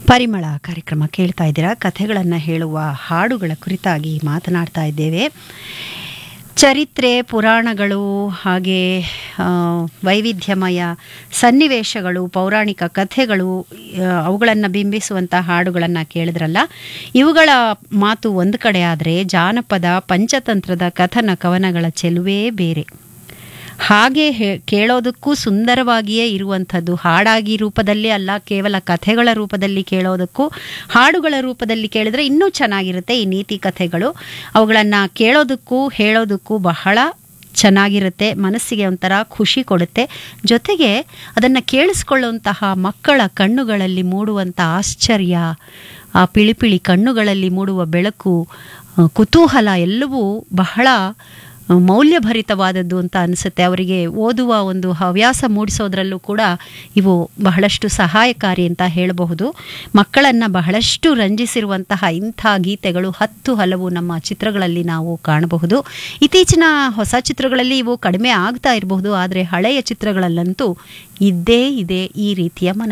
ಪರಿಮಳ ಕಾರ್ಯಕ್ರಮ ಕೇಳ್ತಾ ಇದ್ದೀರಾ ಕಥೆಗಳನ್ನು ಹೇಳುವ ಹಾಡುಗಳ ಕುರಿತಾಗಿ ಮಾತನಾಡ್ತಾ ಇದ್ದೇವೆ ಚರಿತ್ರೆ ಪುರಾಣಗಳು ಹಾಗೆ ಆ, ವೈವಿಧ್ಯಮಯ ಸನ್ನಿವೇಶಗಳು ಪೌರಾಣಿಕ ಕಥೆಗಳು ಅವುಗಳನ್ನು ಬಿಂಬಿಸುವಂಥ ಹಾಡುಗಳನ್ನು ಕೇಳಿದ್ರಲ್ಲ ಇವುಗಳ ಮಾತು ಒಂದು ಕಡೆ ಆದರೆ ಜಾನಪದ ಪಂಚತಂತ್ರದ ಕಥನ ಕವನಗಳ ಚೆಲುವೇ ಬೇರೆ ಹಾಗೆ ಹೇ ಕೇಳೋದಕ್ಕೂ ಸುಂದರವಾಗಿಯೇ ಇರುವಂಥದ್ದು ಹಾಡಾಗಿ ರೂಪದಲ್ಲಿ ಅಲ್ಲ ಕೇವಲ ಕಥೆಗಳ ರೂಪದಲ್ಲಿ ಕೇಳೋದಕ್ಕೂ ಹಾಡುಗಳ ರೂಪದಲ್ಲಿ ಕೇಳಿದ್ರೆ ಇನ್ನೂ ಚೆನ್ನಾಗಿರುತ್ತೆ ಈ ನೀತಿ ಕಥೆಗಳು ಅವುಗಳನ್ನು ಕೇಳೋದಕ್ಕೂ ಹೇಳೋದಕ್ಕೂ ಬಹಳ ಚೆನ್ನಾಗಿರುತ್ತೆ ಮನಸ್ಸಿಗೆ ಒಂಥರ ಖುಷಿ ಕೊಡುತ್ತೆ ಜೊತೆಗೆ ಅದನ್ನು ಕೇಳಿಸ್ಕೊಳ್ಳುವಂತಹ ಮಕ್ಕಳ ಕಣ್ಣುಗಳಲ್ಲಿ ಮೂಡುವಂಥ ಆಶ್ಚರ್ಯ ಆ ಪಿಳಿಪಿಳಿ ಕಣ್ಣುಗಳಲ್ಲಿ ಮೂಡುವ ಬೆಳಕು ಆ, ಕುತೂಹಲ ಎಲ್ಲವೂ ಬಹಳ ಮೌಲ್ಯಭರಿತವಾದದ್ದು ಅಂತ ಅನಿಸುತ್ತೆ ಅವರಿಗೆ ಓದುವ ಒಂದು ಹವ್ಯಾಸ ಮೂಡಿಸೋದ್ರಲ್ಲೂ ಕೂಡ ಇವು ಬಹಳಷ್ಟು ಸಹಾಯಕಾರಿ ಅಂತ ಹೇಳಬಹುದು ಮಕ್ಕಳನ್ನು ಬಹಳಷ್ಟು ರಂಜಿಸಿರುವಂತಹ ಇಂಥ ಗೀತೆಗಳು ಹತ್ತು ಹಲವು ನಮ್ಮ ಚಿತ್ರಗಳಲ್ಲಿ ನಾವು ಕಾಣಬಹುದು ಇತ್ತೀಚಿನ ಹೊಸ ಚಿತ್ರಗಳಲ್ಲಿ ಇವು ಕಡಿಮೆ ಆಗ್ತಾ ಇರಬಹುದು ಆದರೆ ಹಳೆಯ ಚಿತ್ರಗಳಲ್ಲಂತೂ ಇದ್ದೇ ಇದೆ ಈ ರೀತಿಯ ಮನ